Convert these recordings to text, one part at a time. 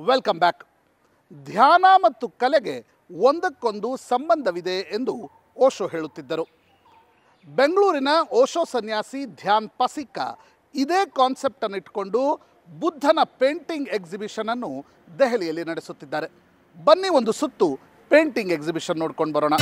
welcome back ಧ್ಯಾನ ಮತ್ತು ಕಲೆಗೆ ಒಂದಕ್ಕೊಂದು ಸಂಬಂಧವಿದೆ ಎಂದು ಓಶೋ ಹೇಳುತ್ತಿದ್ದರು ಬೆಂಗಳೂರಿನ ಓಶೋ ಸನ್ಯಾಸಿ ಧ್ಯಾನ್ ಪಸಿಕ ಇದೇ ಕಾನ್ಸೆಪ್ಟನ್ನು ಇಟ್ಕೊಂಡು ಬುದ್ಧನ ಪೇಂಟಿಂಗ್ ಎಕ್ಸಿಬಿಷನ್ ಅನ್ನು ದೆಹಲಿಯಲ್ಲಿ ನಡೆಸುತ್ತಿದ್ದಾರೆ ಬನ್ನಿ ಒಂದು ಸುತ್ತು ಪೇಂಟಿಂಗ್ ಎಕ್ಸಿಬಿಷನ್ ನೋಡ್ಕೊಂಡು ಬರೋಣ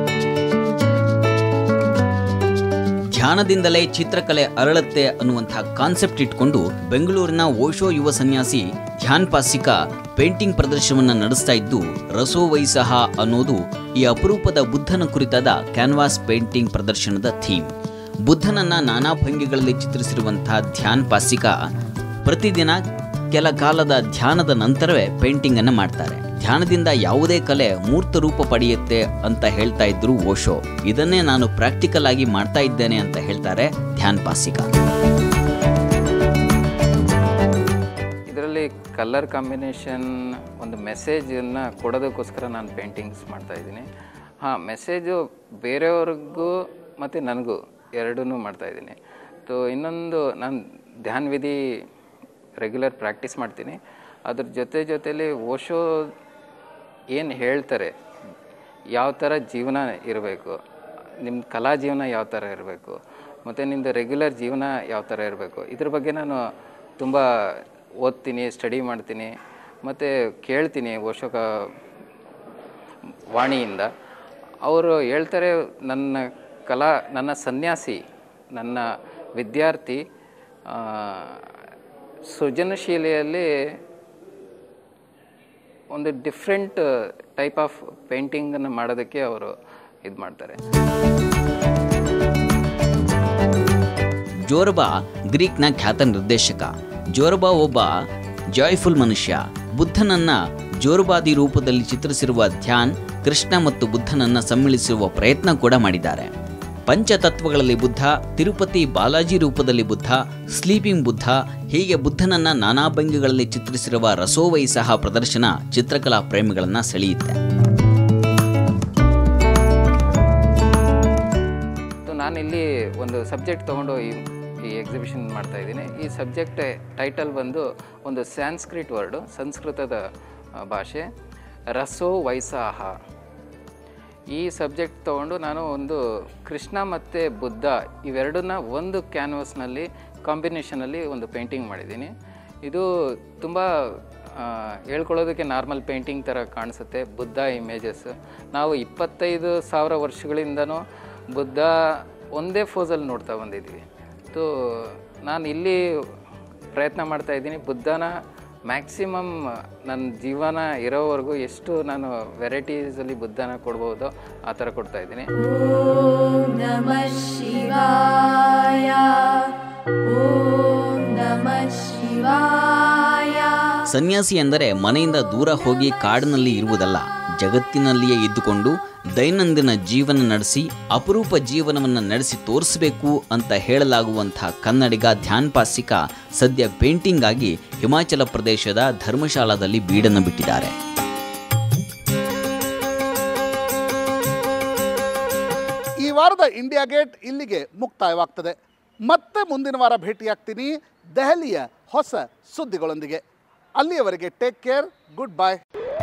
ಧ್ಯಾನದಿಂದಲೇ ಚಿತ್ರಕಲೆ ಅರಳುತ್ತೆ ಅನ್ನುವಂತಹ ಕಾನ್ಸೆಪ್ಟ್ ಇಟ್ಕೊಂಡು ಬೆಂಗಳೂರಿನ ಓಶೋ ಯುವ ಸನ್ಯಾಸಿ ಧ್ಯಾನ್ ಪಾಸಿಕ ಪೇಂಟಿಂಗ್ ಪ್ರದರ್ಶನವನ್ನು ನಡೆಸ್ತಾ ಇದ್ದು ರಸೋ ವೈಸಹ ಅನ್ನೋದು ಈ ಅಪರೂಪದ ಬುದ್ಧನ ಕುರಿತಾದ ಕ್ಯಾನ್ವಾಸ್ ಪೇಂಟಿಂಗ್ ಪ್ರದರ್ಶನದ ಥೀಮ್ ಬುದ್ಧನನ್ನ ನಾನಾ ಭಂಗಿಗಳಲ್ಲಿ ಚಿತ್ರಿಸಿರುವಂತಹ ಧ್ಯಾನ್ ಪಾಸಿಕ ಪ್ರತಿದಿನ ಕೆಲ ಕಾಲದ ಧ್ಯಾನದ ನಂತರವೇ ಪೇಂಟಿಂಗ್ ಅನ್ನು ಮಾಡ್ತಾರೆ ಧ್ಯಾನದಿಂದ ಯಾವುದೇ ಕಲೆ ಮೂರ್ತ ರೂಪ ಪಡೆಯುತ್ತೆ ಅಂತ ಹೇಳ್ತಾ ಇದ್ರು ಓಶೋ ಇದನ್ನೇ ನಾನು ಪ್ರಾಕ್ಟಿಕಲ್ ಆಗಿ ಮಾಡ್ತಾ ಇದ್ದೇನೆ ಅಂತ ಹೇಳ್ತಾರೆ ಧ್ಯಾನ್ ಪಾಸಿಕ ಇದರಲ್ಲಿ ಕಲರ್ ಕಾಂಬಿನೇಷನ್ ಒಂದು ಮೆಸೇಜನ್ನು ಕೊಡೋದಕ್ಕೋಸ್ಕರ ನಾನು ಪೇಂಟಿಂಗ್ಸ್ ಮಾಡ್ತಾ ಇದ್ದೀನಿ ಹಾಂ ಮೆಸೇಜು ಬೇರೆಯವ್ರಿಗೂ ಮತ್ತು ನನಗೂ ಎರಡೂ ಮಾಡ್ತಾ ಇದ್ದೀನಿ ಸೊ ಇನ್ನೊಂದು ನಾನು ಧ್ಯಾನ ವಿಧಿ ರೆಗ್ಯುಲರ್ ಪ್ರಾಕ್ಟೀಸ್ ಮಾಡ್ತೀನಿ ಅದ್ರ ಜೊತೆ ಜೊತೆಲಿ ಓಶೋ ಏನು ಹೇಳ್ತಾರೆ ಯಾವ ಥರ ಜೀವನ ಇರಬೇಕು ನಿಮ್ಮ ಕಲಾ ಜೀವನ ಯಾವ ಥರ ಇರಬೇಕು ಮತ್ತು ನಿಮ್ಮದು ರೆಗ್ಯುಲರ್ ಜೀವನ ಯಾವ ಥರ ಇರಬೇಕು ಇದ್ರ ಬಗ್ಗೆ ನಾನು ತುಂಬ ಓದ್ತೀನಿ ಸ್ಟಡಿ ಮಾಡ್ತೀನಿ ಮತ್ತು ಕೇಳ್ತೀನಿ ಓಶೋಕ ವಾಣಿಯಿಂದ ಅವರು ಹೇಳ್ತಾರೆ ನನ್ನ ಕಲಾ ನನ್ನ ಸನ್ಯಾಸಿ ನನ್ನ ವಿದ್ಯಾರ್ಥಿ ಆ, ಸೃಜನಶೀಲೆಯಲ್ಲಿ ಒಂದು ಡಿಫ್ರೆಂಟ್ ಟೈಪ್ ಆಫ್ ಪೇಂಟಿಂಗನ್ನು ಮಾಡೋದಕ್ಕೆ ಅವರು ಇದು ಮಾಡ್ತಾರೆ ಜೋರಬಾ ಗ್ರೀಕ್ನ ಖ್ಯಾತ ನಿರ್ದೇಶಕ ಜೋರಬಾ ಒಬ್ಬ ಜಾಯ್ಫುಲ್ ಮನುಷ್ಯ ಬುದ್ಧನನ್ನ ಜೋರಬಾದಿ ರೂಪದಲ್ಲಿ ಚಿತ್ರಿಸಿರುವ ಧ್ಯಾನ್ ಕೃಷ್ಣ ಮತ್ತು ಬುದ್ಧನನ್ನ ಸಮ್ಮಿಳಿಸುವ ಪ್ರಯತ್ನ ಕೂಡ ಮಾಡಿದ್ದಾರೆ ಪಂಚತತ್ವಗಳಲ್ಲಿ ಬುದ್ಧ ತಿರುಪತಿ ಬಾಲಾಜಿ ರೂಪದಲ್ಲಿ ಬುದ್ಧ ಸ್ಲೀಪಿಂಗ್ ಬುದ್ಧ ಹೀಗೆ ಬುದ್ಧನನ್ನ ನಾನಾ ಭಂಗಿಗಳಲ್ಲಿ ಚಿತ್ರಿಸಿರುವ ರಸೋವೈ ಸಹ ಪ್ರದರ್ಶನ ಚಿತ್ರಕಲಾ ಪ್ರೇಮಿಗಳನ್ನ ಸೆಳೆಯುತ್ತೆ ಸೊ ನಾನಿಲ್ಲಿ ಒಂದು ಸಬ್ಜೆಕ್ಟ್ ತೊಗೊಂಡು ಈ ಈ ಎಕ್ಸಿಬಿಷನ್ ಮಾಡ್ತಾ ಇದ್ದೀನಿ ಈ ಸಬ್ಜೆಕ್ಟ್ ಟೈಟಲ್ ಬಂದು ಒಂದು ಸ್ಯಾನ್ಸ್ಕ್ರಿಟ್ ವರ್ಡು ಸಂಸ್ಕೃತದ ಆ, ಭಾಷೆ ರಸೋ ವೈಸಾಹ ಈ ಸಬ್ಜೆಕ್ಟ್ ತೊಗೊಂಡು ನಾನು ಒಂದು ಕೃಷ್ಣ ಮತ್ತು ಬುದ್ಧ ಇವೆರಡನ್ನ ಒಂದು ಕ್ಯಾನ್ವಸ್ನಲ್ಲಿ ಕಾಂಬಿನೇಷನಲ್ಲಿ ಒಂದು ಪೇಂಟಿಂಗ್ ಮಾಡಿದ್ದೀನಿ ಇದು ತುಂಬ ಆ, ಹೇಳ್ಕೊಳ್ಳೋದಕ್ಕೆ ನಾರ್ಮಲ್ ಪೇಂಟಿಂಗ್ ಥರ ಕಾಣಿಸುತ್ತೆ ಬುದ್ಧ ಇಮೇಜಸ್ ನಾವು ಇಪ್ಪತ್ತೈದು ಸಾವಿರ ವರ್ಷಗಳಿಂದನೂ ಬುದ್ಧ ಒಂದೇ ಫೋಸಲ್ಲಿ ನೋಡ್ತಾ ಬಂದಿದ್ವಿ ಸೊ ನಾನು ಇಲ್ಲಿ ಪ್ರಯತ್ನ ಮಾಡ್ತಾ ಇದ್ದೀನಿ ಬುದ್ಧನ ಮ್ಯಾಕ್ಸಿಮಮ್ ನನ್ನ ಜೀವನ ಇರೋವರೆಗೂ ಎಷ್ಟು ನಾನು ವೆರೈಟೀಸಲ್ಲಿ ಬುದ್ಧನ ಕೊಡ್ಬೋದು ಆ ಥರ ಕೊಡ್ತಾ ಇದ್ದೀನಿ ॐ नमः शिवाय ॐ नमः शिवाय ಸನ್ಯಾಸಿ ಎಂದರೆ ಮನೆಯಿಂದ ದೂರ ಹೋಗಿ ಕಾಡಿನಲ್ಲಿ ಇರುವುದಲ್ಲ ಜಗತ್ತಿನಲ್ಲಿಯೇ ಇದ್ದುಕೊಂಡು ದೈನಂದಿನ ಜೀವನ ನಡೆಸಿ ಅಪರೂಪ ಜೀವನವನ್ನು ನಡೆಸಿ ತೋರಿಸಬೇಕು ಅಂತ ಹೇಳಲಾಗುವಂತಹ ಕನ್ನಡಿಗ ಧ್ಯಾನ್ ಪಾಸಿಕ ಸದ್ಯ ಪೇಂಟಿಂಗ್ ಆಗಿ ಹಿಮಾಚಲ ಪ್ರದೇಶದ ಧರ್ಮಶಾಲಾದಲ್ಲಿ ಬೀಡನ್ನು ಬಿಟ್ಟಿದ್ದಾರೆ ಈ ವಾರದ ಇಂಡಿಯಾ ಗೇಟ್ ಇಲ್ಲಿಗೆ ಮುಕ್ತಾಯವಾಗ್ತದೆ ಮತ್ತೆ ಮುಂದಿನ ವಾರ ಭೇಟಿಯಾಗ್ತೀನಿ ದೆಹಲಿಯ ಹೊಸ ಸುದ್ದಿಗಳೊಂದಿಗೆ ಅಲ್ಲಿಯವರೆಗೆ ಟೇಕ್ ಕೇರ್ ಗುಡ್ ಬಾಯ್